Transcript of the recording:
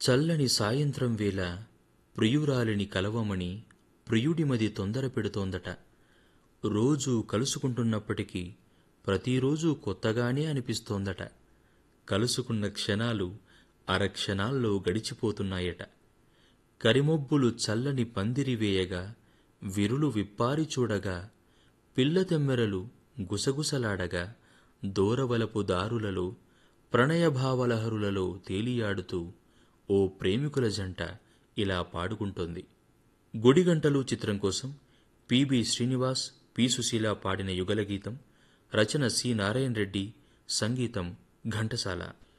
చల్లని సాయంత్రం వేళ ప్రియురాలిని కలవమని ప్రియుడిమది తొందర పెడుతోందట రోజూ కలుసుకుంటున్నప్పటికీ ప్రతిరోజు కొత్తగానే అనిపిస్తోందట కలుసుకున్న క్షణాలు అరక్షణాల్లో గడిచిపోతున్నాయట కరిమొబ్బులు చల్లని పందిరి వేయగా విరులు విప్పారి చూడగా పిల్లతెమ్మెరలు గుసగుసలాడగా దూరవలపు దారులలో ప్రణయభావలహరులలో తేలియాడుతూ ఓ ప్రేమికుల జంట ఇలా పాడుకుంటోంది గుడిగంటలు చిత్రం కోసం పిబి శ్రీనివాస్ పి సుశీల పాడిన యుగలగీతం రచన సి నారాయణ రెడ్డి సంగీతం ఘంటసాల